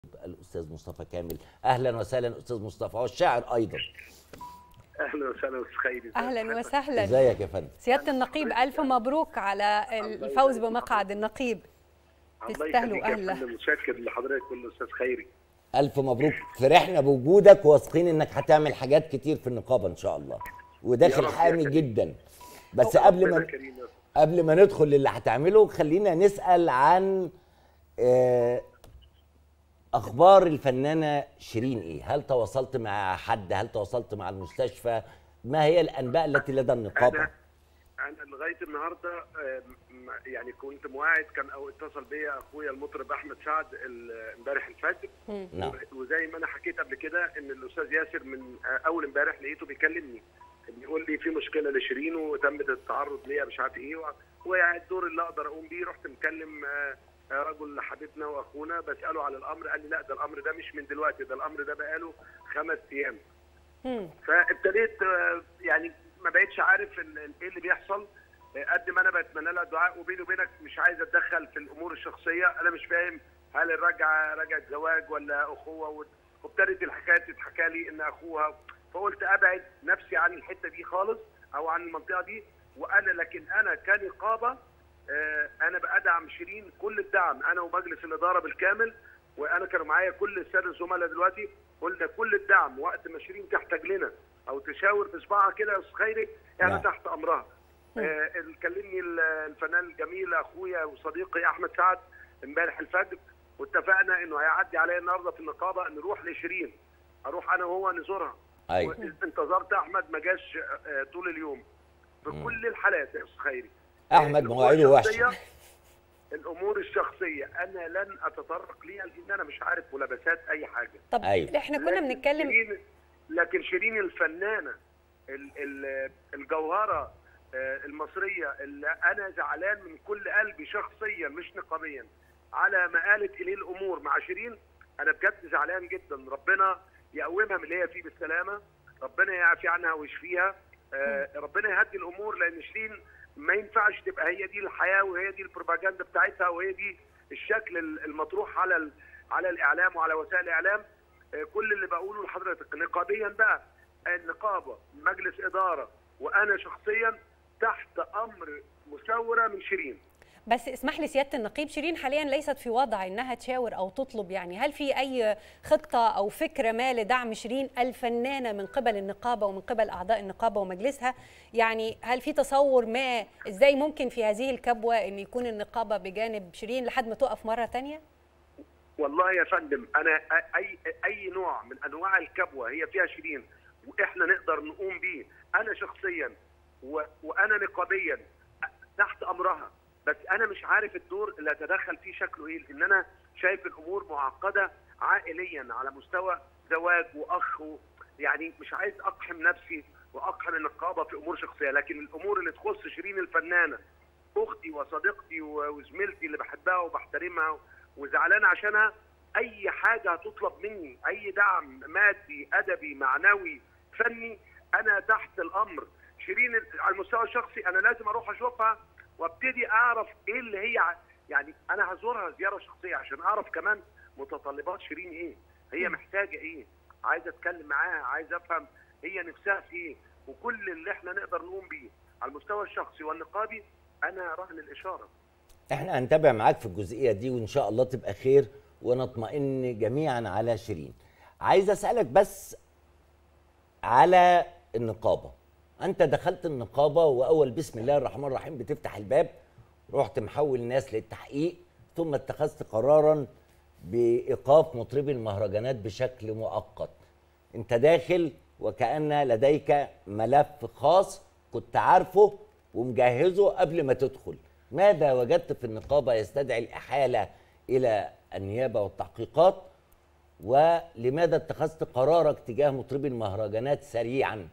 الاستاذ مصطفى كامل اهلا وسهلا استاذ مصطفى هو الشاعر ايضا اهلا وسهلا استاذ خيري اهلا وسهلا ازيك يا فندم سياده النقيب الف مبروك على الفوز بمقعد النقيب تستاهلوا اهلا متشكر لحضرتك والاستاذ خيري الف مبروك فرحنا بوجودك واثقين انك هتعمل حاجات كتير في النقابه ان شاء الله وداخل حامي جدا بس قبل ما قبل ما ندخل للي هتعمله خلينا نسال عن آه اخبار الفنانه شيرين ايه هل تواصلت مع حد هل تواصلت مع المستشفى ما هي الانباء التي لدى النقابه انا انا لغايه النهارده يعني كنت مواعد كان او اتصل بيا اخويا المطرب احمد سعد امبارح الفجر نعم. وزي ما انا حكيت قبل كده ان الاستاذ ياسر من اول امبارح لقيته بيكلمني بيقول لي في مشكله لشيرين وتم التعرض ليها مش عارف ايه والدور اللي اقدر اقوم بيه رحت مكلم رجل حبيبنا واخونا بساله على الامر قال لي لا ده الامر ده مش من دلوقتي ده الامر ده بقاله خمس ايام فابتديت يعني ما بقتش عارف ايه اللي بيحصل قد ما انا بتمنى لها الدعاء وبيني وبينك مش عايز اتدخل في الامور الشخصيه انا مش فاهم هل الرجعه رجعه زواج ولا اخوه وابتدت الحكايه تتحكى لي ان اخوها فقلت ابعد نفسي عن الحته دي خالص او عن المنطقه دي وانا لكن انا كنقابه انا بدعم شيرين كل الدعم انا ومجلس الاداره بالكامل وانا كانوا معايا كل الساده الزملاء دلوقتي قلنا كل الدعم وقت ما شيرين تحتاج لنا او تشاور بصباعها كده يا استاذ خيري انا نعم. تحت امرها آه كلمني الفنان الجميل اخويا وصديقي احمد سعد امبارح الفجر واتفقنا انه هيعدي عليا النهارده في النقابه نروح لشيرين اروح انا وهو نزورها ايوه انتظرت احمد ما جاش آه طول اليوم بكل الحالات يا استاذ خيري احمد مواعيده وحشه الامور الشخصيه انا لن اتطرق ليها لان انا مش عارف ملابسات اي حاجه طب أيوة. احنا كنا لكن بنتكلم شيرين لكن شيرين الفنانه ال- ال- الجوهره آه، المصريه اللي انا زعلان من كل قلبي شخصيا مش نقابيا على ما قالت اليه الامور مع شيرين انا بجد زعلان جدا ربنا يقومها من اللي هي فيه بالسلامه ربنا يعفي عنها ويشفيها آه، ربنا يهدي الامور لان شيرين ما ينفعش تبقى هي دي الحياه وهي دي البروباجندا بتاعتها وهي دي الشكل المطروح على ال- على الاعلام وعلى وسائل الاعلام آه، كل اللي بقوله لحضرتك نقابيا بقى النقابه مجلس اداره وانا شخصيا تحت امر مساوره من شيرين بس اسمح لي سياده النقيب شيرين حاليا ليست في وضع انها تشاور او تطلب يعني هل في اي خطه او فكره ما لدعم شيرين الفنانه من قبل النقابه ومن قبل اعضاء النقابه ومجلسها يعني هل في تصور ما ازاي ممكن في هذه الكبوه ان يكون النقابه بجانب شيرين لحد ما تقف مره ثانيه والله يا فندم انا اي اي نوع من انواع الكبوه هي فيها شيرين واحنا نقدر نقوم بيه انا شخصيا و... وانا نقابيا تحت امرها بس انا مش عارف الدور اللي اتدخل فيه شكله ايه لان انا شايف الامور معقده عائليا على مستوى زواج واخ و... يعني مش عايز اقحم نفسي واقحم النقابه في امور شخصيه لكن الامور اللي تخص شيرين الفنانه اختي وصديقتي و- وزميلتي اللي بحبها وبحترمها وزعلان عشانها اي حاجه هتطلب مني اي دعم مادي ادبي معنوي فني انا تحت الامر شيرين على المستوى الشخصي انا لازم اروح اشوفها وابتدي اعرف ايه اللي هي ع- يعني انا هزورها زياره شخصيه عشان اعرف كمان متطلبات شيرين ايه هي محتاجه ايه عايزه اتكلم معاها عايزه افهم هي نفسها في ايه وكل اللي احنا نقدر نقوم بيه على المستوى الشخصي والنقابي انا رهن الاشاره احنا هنتابع معاك في الجزئيه دي وان شاء الله تبقى خير ونطمئن جميعا على شيرين عايز اسالك بس على النقابه انت دخلت النقابه واول بسم الله الرحمن الرحيم بتفتح الباب رحت محول ناس للتحقيق ثم اتخذت قرارا بايقاف مطربي المهرجانات بشكل مؤقت انت داخل وكأن لديك ملف خاص كنت عارفه ومجهزه قبل ما تدخل ماذا وجدت في النقابة يستدعي الإحالة إلى النيابة والتحقيقات ولماذا اتخذت قرارك تجاه مطربي المهرجانات سريعا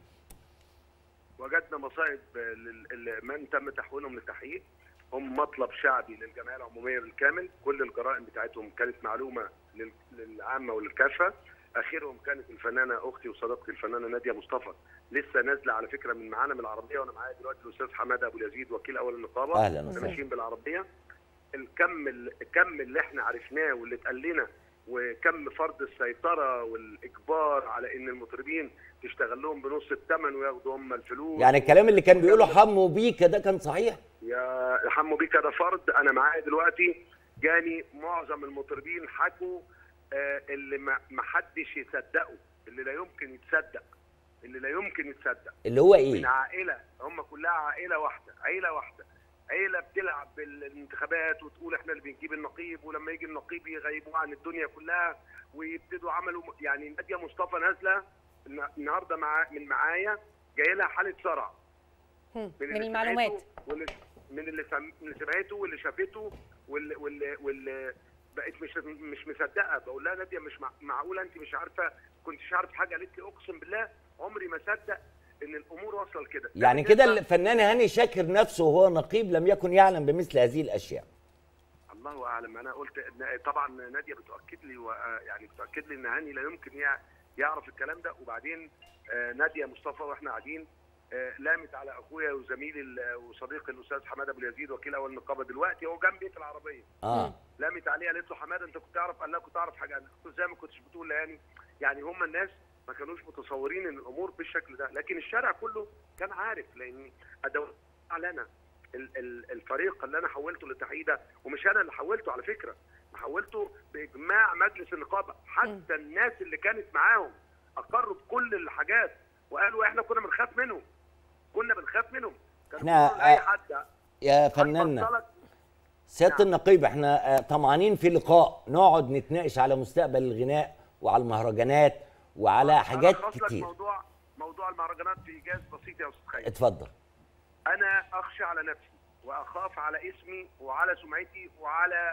وجدنا مصائب لل- ل- من تم تحويلهم للتحقيق هم مطلب شعبي للجمعيه العموميه بالكامل كل الجرائم بتاعتهم كانت معلومه لل- للعامه وللكافه اخرهم كانت الفنانه اختي وصديقتي الفنانه ناديه مصطفى لسه نازله على فكره من معانا من العربيه وانا معايا دلوقتي الاستاذ حماده ابو اليزيد وكيل اول النقابه أهلاً وسهلاً. ماشيين بالعربيه الكم ال- الكم اللي احنا عرفناه واللي اتقال لنا وكم فرض السيطره والاجبار على ان المطربين تشتغل لهم بنص الثمن وياخدوا هم الفلوس يعني الكلام اللي كان بيقوله حمو بيكا ده كان صحيح يا حمو بيكا ده فرد انا معايا دلوقتي جاني معظم المطربين حكوا آه، اللي ما ما حدش يصدقه اللي لا يمكن يتصدق اللي لا يمكن يتصدق اللي هو من ايه عائله هم كلها عائله واحده عيله واحده عيله بتلعب بالانتخابات وتقول احنا اللي بنجيب النقيب ولما يجي النقيب يغيبوه عن الدنيا كلها ويبتدوا عملوا يعني ناديه مصطفى نازله النا- النهارده مع من معايا جاي لها حاله صرع هم، من اللي المعلومات سمعته واللي من اللي سم... من اللي سمعته واللي شافته واللي واللي, واللي بقت مش مش مصدقه بقول لها ناديه مش مع... معقوله انت مش عارفه كنتش عارف حاجه قالت لي اقسم بالله عمري ما اصدق ان الامور وصل كده يعني ده كده بالنسبة- الفنان هاني شاكر نفسه وهو نقيب لم يكن يعلم بمثل هذه الاشياء الله اعلم انا قلت إن- طبعا ناديه بتاكد لي و... يعني بتاكد لي ان هاني لا يمكن يع- يعرف الكلام ده وبعدين آه، ناديه مصطفى واحنا قاعدين آه، لامت على اخويا وزميلي ال- وصديقي الاستاذ حماده ابو اليزيد وكيل اول النقابه دلوقتي هو جنبي في العربيه اه لامت عليه قالت له حماده انت كنت تعرف قال لها كنت اعرف حاجه قلت له ازاي ما كنتش بتقول يعني يعني هم الناس ما كانوش متصورين ان الامور بالشكل ده لكن الشارع كله كان عارف لان ادوات اعلنه ال- ال- الفريق اللي انا حولته للتحقيق ده ومش انا اللي حولته على فكره أنا حولته باجماع مجلس النقابه حتى الناس اللي كانت معاهم اقروا بكل الحاجات وقالوا احنا كنا بنخاف منهم كنا بنخاف منهم كانوا إحنا- بيقولوا لأي آه، حد يا فناننا هنبطلك سياده نعم. النقيب احنا آه، طمعانين في لقاء نقعد نتناقش على مستقبل الغناء وعلى المهرجانات وعلى حاجات ألخص لك كتير موضوع موضوع المهرجانات في ايجاز بسيط يا استاذ خالد اتفضل انا اخشى على نفسي واخاف على اسمي وعلى سمعتي وعلى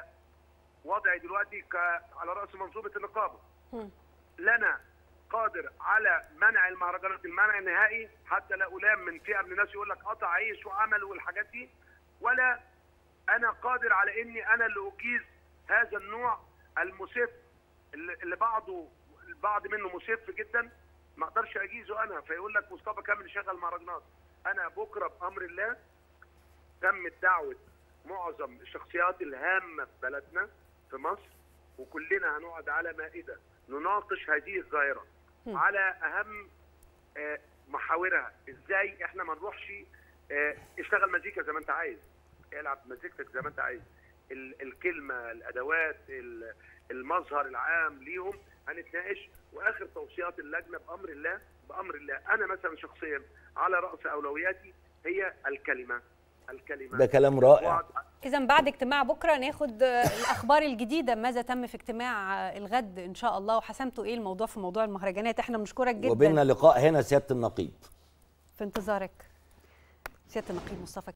وضعي دلوقتي ك... على راس منظومه النقابه هم. لا انا قادر على منع المهرجانات المنع النهائي حتى لا الام من فئه من الناس يقول لك قطع عيش وعمل والحاجات دي ولا انا قادر على اني انا اللي اجيز هذا النوع المسف اللي اللي بعضه البعض منه مسف جدا ما اقدرش اجيزه انا فيقول لك مصطفى كامل شغل مهرجانات انا بكره بامر الله تمت دعوه معظم الشخصيات الهامه في بلدنا في مصر وكلنا هنقعد على مائده نناقش هذه الظاهره على اهم آه، محاورها ازاي احنا ما نروحش آه، اشتغل مزيكا زي ما انت عايز العب مزيكتك زي ما انت عايز ال- الكلمه الادوات ال- المظهر العام ليهم هنتناقش واخر توصيات اللجنه بامر الله بامر الله انا مثلا شخصيا على راس اولوياتي هي الكلمه الكلمه ده كلام رائع وأقعد اذا بعد اجتماع بكره ناخد آه، الاخبار الجديده ماذا تم في اجتماع آه، الغد ان شاء الله وحسمتوا ايه الموضوع في موضوع المهرجانات احنا بنشكرك جدا وبيننا لقاء هنا سياده النقيب في انتظارك سياده النقيب مصطفى